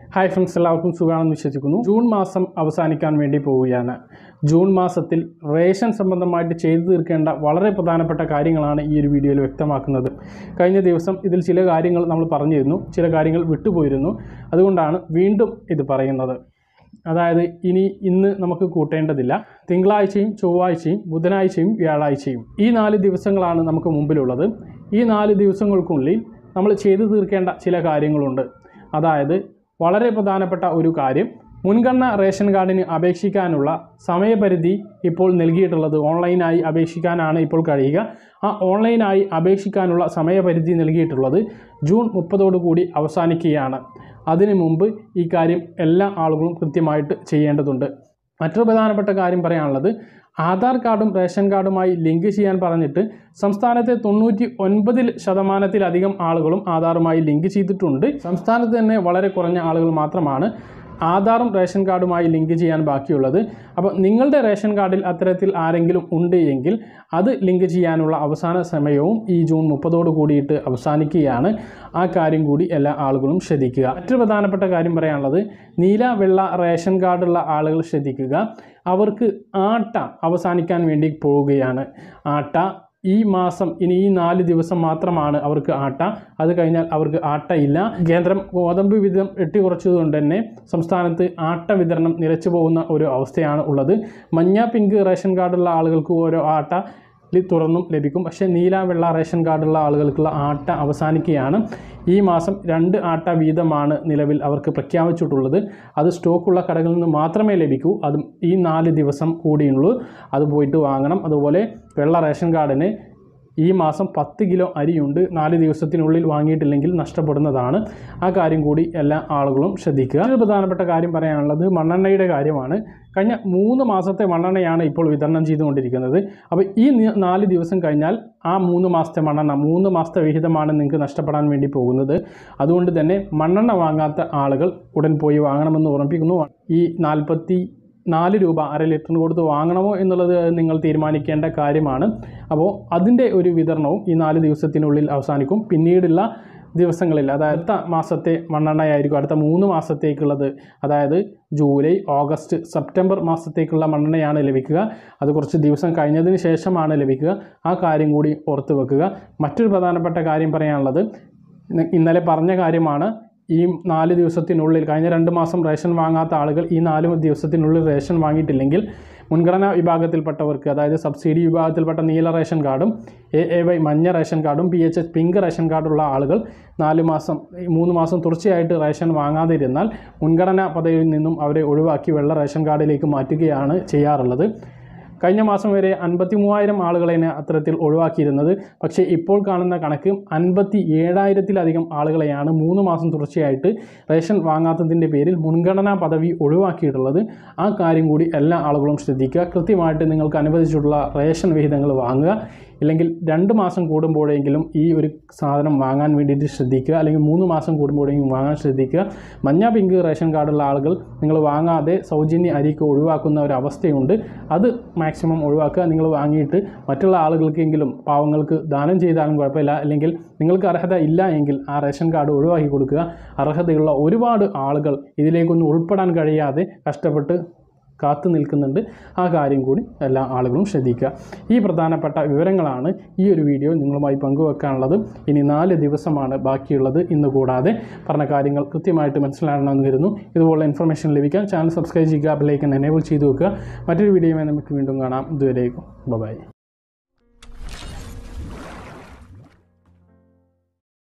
hi friends എല്ലാവർക്കും സുഖമാണെന്ന് വിശ്വസിക്കുന്നു ജൂൺ മാസം അവസാനിക്കാൻ വേണ്ടി പോവുകയാണ് ജൂൺ മാസത്തിൽ റേഷൻ സംബന്ധമായിട്ട് ചെയ്തു തീർക്കേണ്ട വളരെ പ്രധാനപ്പെട്ട കാര്യങ്ങളാണ് ഈ ഒരു വീഡിയോയിൽ വ്യക്തമാക്കുന്നത് കഴിഞ്ഞ ദിവസം ഇതിൽ ചില കാര്യങ്ങൾ നമ്മൾ പറഞ്ഞിരുന്നു ചില കാര്യങ്ങൾ വിട്ടുപോയിരുന്നു അതുകൊണ്ടാണ് വീണ്ടും ഇത് പറയുന്നത് അതായത് ഇനി ഇന്ന് നമുക്ക് കൂട്ടേണ്ടതില്ല തിങ്കളാഴ്ചയും ചൊവ്വാഴ്ചയും ബുധനാഴ്ചയും വ്യാഴാഴ്ചയും ഈ നാല് ദിവസങ്ങളാണ് നമുക്ക് മുമ്പിലുള്ളത് ഈ നാല് ദിവസങ്ങൾക്കുള്ളിൽ നമ്മൾ ചെയ്തു തീർക്കേണ്ട ചില കാര്യങ്ങളുണ്ട് അതായത് വളരെ പ്രധാനപ്പെട്ട ഒരു കാര്യം മുൻഗണന റേഷൻ കാർഡിന് അപേക്ഷിക്കാനുള്ള സമയപരിധി ഇപ്പോൾ നൽകിയിട്ടുള്ളത് ഓൺലൈനായി അപേക്ഷിക്കാനാണ് ഇപ്പോൾ കഴിയുക ആ ഓൺലൈനായി അപേക്ഷിക്കാനുള്ള സമയപരിധി നൽകിയിട്ടുള്ളത് ജൂൺ മുപ്പതോടുകൂടി അവസാനിക്കുകയാണ് അതിനു മുമ്പ് ഈ കാര്യം എല്ലാ ആളുകളും കൃത്യമായിട്ട് ചെയ്യേണ്ടതുണ്ട് മറ്റൊരു പ്രധാനപ്പെട്ട കാര്യം പറയാനുള്ളത് ആധാർ കാർഡും റേഷൻ കാർഡുമായി ലിങ്ക് ചെയ്യാൻ പറഞ്ഞിട്ട് സംസ്ഥാനത്തെ തൊണ്ണൂറ്റി ഒൻപതിൽ ശതമാനത്തിലധികം ആളുകളും ആധാറുമായി ലിങ്ക് ചെയ്തിട്ടുണ്ട് സംസ്ഥാനത്ത് തന്നെ വളരെ കുറഞ്ഞ ആളുകൾ മാത്രമാണ് ആധാറും റേഷൻ കാർഡുമായി ലിങ്ക് ചെയ്യാൻ ബാക്കിയുള്ളത് അപ്പോൾ നിങ്ങളുടെ റേഷൻ കാർഡിൽ അത്തരത്തിൽ ആരെങ്കിലും ഉണ്ട് എങ്കിൽ അത് ലിങ്ക് ചെയ്യാനുള്ള അവസാന സമയവും ഈ ജൂൺ മുപ്പതോട് കൂടിയിട്ട് അവസാനിക്കുകയാണ് ആ കാര്യം കൂടി എല്ലാ ആളുകളും ശ്രദ്ധിക്കുക മറ്റൊരു പ്രധാനപ്പെട്ട കാര്യം പറയാനുള്ളത് നീല വെള്ള റേഷൻ കാർഡുള്ള ആളുകൾ ശ്രദ്ധിക്കുക അവർക്ക് ആട്ട അവസാനിക്കാൻ വേണ്ടി പോവുകയാണ് ആട്ട ഈ മാസം ഇനി ഈ നാല് ദിവസം മാത്രമാണ് അവർക്ക് ആട്ട അത് കഴിഞ്ഞാൽ അവർക്ക് ആട്ട ഇല്ല കേന്ദ്രം ഗോതമ്പ് വിധം വെട്ടിക്കുറച്ചതുകൊണ്ട് തന്നെ സംസ്ഥാനത്ത് ആട്ട വിതരണം നിലച്ചു പോകുന്ന ഒരു അവസ്ഥയാണ് ഉള്ളത് മഞ്ഞ പിങ്ക് റേഷൻ കാർഡുള്ള ആളുകൾക്ക് ഓരോ ആട്ട ലി തുറന്നും ലഭിക്കും പക്ഷേ നീല വെള്ള റേഷൻ കാർഡുള്ള ആളുകൾക്കുള്ള ആട്ട അവസാനിക്കുകയാണ് ഈ മാസം രണ്ട് ആട്ട വീതമാണ് നിലവിൽ അവർക്ക് പ്രഖ്യാപിച്ചിട്ടുള്ളത് അത് സ്റ്റോക്കുള്ള കടകളിൽ നിന്ന് മാത്രമേ ലഭിക്കൂ അതും ഈ നാല് ദിവസം കൂടിയുള്ളൂ അത് പോയിട്ട് വാങ്ങണം അതുപോലെ വെള്ള റേഷൻ കാർഡിന് ഈ മാസം പത്ത് കിലോ അരിയുണ്ട് നാല് ദിവസത്തിനുള്ളിൽ വാങ്ങിയിട്ടില്ലെങ്കിൽ നഷ്ടപ്പെടുന്നതാണ് ആ കാര്യം കൂടി എല്ലാ ആളുകളും ശ്രദ്ധിക്കുക ഒരു പ്രധാനപ്പെട്ട കാര്യം പറയാനുള്ളത് മണ്ണെണ്ണയുടെ കാര്യമാണ് കഴിഞ്ഞ മൂന്ന് മാസത്തെ മണ്ണെണ്ണയാണ് ഇപ്പോൾ വിതരണം ചെയ്തുകൊണ്ടിരിക്കുന്നത് അപ്പോൾ ഈ നി- നാല് ദിവസം കഴിഞ്ഞാൽ ആ മൂന്ന് മാസത്തെ മണ്ണെണ്ണ മൂന്ന് മാസത്തെ വിഹിതമാണ് നിങ്ങൾക്ക് നഷ്ടപ്പെടാൻ വേണ്ടി പോകുന്നത് അതുകൊണ്ട് തന്നെ മണ്ണെണ്ണ വാങ്ങാത്ത ആളുകൾ ഉടൻ പോയി വാങ്ങണമെന്ന് ഓർമ്മിപ്പിക്കുന്നു ഈ നാൽപ്പത്തി നാല് രൂപ അര ലിറ്ററിന് കൊടുത്ത് വാങ്ങണമോ എന്നുള്ളത് നിങ്ങൾ തീരുമാനിക്കേണ്ട കാര്യമാണ് അപ്പോൾ അതിൻ്റെ ഒരു വിതരണവും ഈ നാല് ദിവസത്തിനുള്ളിൽ അവസാനിക്കും പിന്നീടുള്ള ദിവസങ്ങളിൽ അതായത് അടുത്ത മാസത്തെ മണ്ണെണ്ണയായിരിക്കും അടുത്ത മൂന്ന് മാസത്തേക്കുള്ളത് അതായത് ജൂലൈ ഓഗസ്റ്റ് സെപ്റ്റംബർ മാസത്തേക്കുള്ള മണ്ണെണ്ണയാണ് ലഭിക്കുക അത് കുറച്ച് ദിവസം കഴിഞ്ഞതിന് ശേഷമാണ് ലഭിക്കുക ആ കാര്യം കൂടി ഓർത്ത് വെക്കുക മറ്റൊരു പ്രധാനപ്പെട്ട കാര്യം പറയാനുള്ളത് ഇന്ന- ഇന്നലെ പറഞ്ഞ കാര്യമാണ് ഈ നാല് ദിവസത്തിനുള്ളിൽ കഴിഞ്ഞ രണ്ട് മാസം റേഷൻ വാങ്ങാത്ത ആളുകൾ ഈ നാല് ദിവസത്തിനുള്ളിൽ റേഷൻ വാങ്ങിയിട്ടില്ലെങ്കിൽ മുൻഗണനാ വിഭാഗത്തിൽപ്പെട്ടവർക്ക് അതായത് സബ്സിഡി വിഭാഗത്തിൽപ്പെട്ട നീല റേഷൻ കാർഡും എ എ വൈ മഞ്ഞ റേഷൻ കാർഡും P H H pink ration കാർഡുള്ള ആളുകൾ നാല് മാസം ഈ മൂന്ന് മാസം തുടർച്ചയായിട്ട് റേഷൻ വാങ്ങാതെ ഇരുന്നാൽ മുൻഗണനാ പദവിയിൽ നിന്നും അവരെ ഒഴിവാക്കി വെള്ള റേഷൻ കാർഡിലേക്ക് മാറ്റുകയാണ് ചെയ്യാറുള്ളത് കഴിഞ്ഞ മാസം വരെ അൻപത്തി മൂവായിരം ആളുകളെയാണ് അത്തരത്തിൽ ഒഴിവാക്കിയിരുന്നത് പക്ഷേ ഇപ്പോൾ കാണുന്ന കണക്ക് അൻപത്തി ഏഴായിരത്തിലധികം ആളുകളെയാണ് മൂന്ന് മാസം തുടർച്ചയായിട്ട് റേഷൻ വാങ്ങാത്തതിൻ്റെ പേരിൽ മുൻഗണനാ പദവി ഒഴിവാക്കിയിട്ടുള്ളത് ആ കാര്യം കൂടി എല്ലാ ആളുകളും ശ്രദ്ധിക്കുക കൃത്യമായിട്ട് നിങ്ങൾക്ക് അനുവദിച്ചിട്ടുള്ള റേഷൻ വിഹിതങ്ങൾ വാങ്ങുക ഇല്ലെങ്കിൽ രണ്ട് മാസം കൂടുമ്പോഴെങ്കിലും ഈ ഒരു സാധനം വാങ്ങാൻ വേണ്ടിയിട്ട് ശ്രദ്ധിക്കുക അല്ലെങ്കിൽ മൂന്ന് മാസം കൂടുമ്പോഴെങ്കിലും വാങ്ങാൻ ശ്രദ്ധിക്കുക മഞ്ഞ പിങ്ക് റേഷൻ കാർഡുള്ള ആളുകൾ നിങ്ങൾ വാങ്ങാതെ സൗജന്യ അരിക്ക് ഒഴിവാക്കുന്ന ഒരു അവസ്ഥയുണ്ട് അത് മാക്സിമം ഒഴിവാക്കുക നിങ്ങൾ വാങ്ങിയിട്ട് മറ്റുള്ള ആളുകൾക്കെങ്കിലും പാവങ്ങൾക്ക് ദാനം ചെയ്താലും കുഴപ്പമില്ല അല്ലെങ്കിൽ നിങ്ങൾക്ക് അർഹത ഇല്ല എങ്കിൽ ആ റേഷൻ കാർഡ് ഒഴിവാക്കി കൊടുക്കുക അർഹതയുള്ള ഒരുപാട് ആളുകൾ ഇതിലേക്കൊന്നും ഉൾപ്പെടാൻ കഴിയാതെ കഷ്ടപ്പെട്ട് കാത്തു നിൽക്കുന്നുണ്ട് ആ കാര്യം കൂടി എല്ലാ ആളുകളും ശ്രദ്ധിക്കുക ഈ പ്രധാനപ്പെട്ട വിവരങ്ങളാണ് ഈ ഒരു വീഡിയോ നിങ്ങളുമായി പങ്കുവെക്കാനുള്ളത് ഇനി നാല് ദിവസമാണ് ബാക്കിയുള്ളത് ഇന്ന് കൂടാതെ പറഞ്ഞ കാര്യങ്ങൾ കൃത്യമായിട്ട് മനസ്സിലാകണമെന്ന് കരുതുന്നു ഇതുപോലുള്ള ഇൻഫർമേഷൻ ലഭിക്കാൻ ചാനൽ സബ്സ്ക്രൈബ് ചെയ്യുക ബെല്ലൈക്കൻ എനേബിൾ ചെയ്തു വെക്കുക മറ്റൊരു വീഡിയോയുമായി നമുക്ക് വീണ്ടും കാണാം ഇതുവരേക്കും ബൈ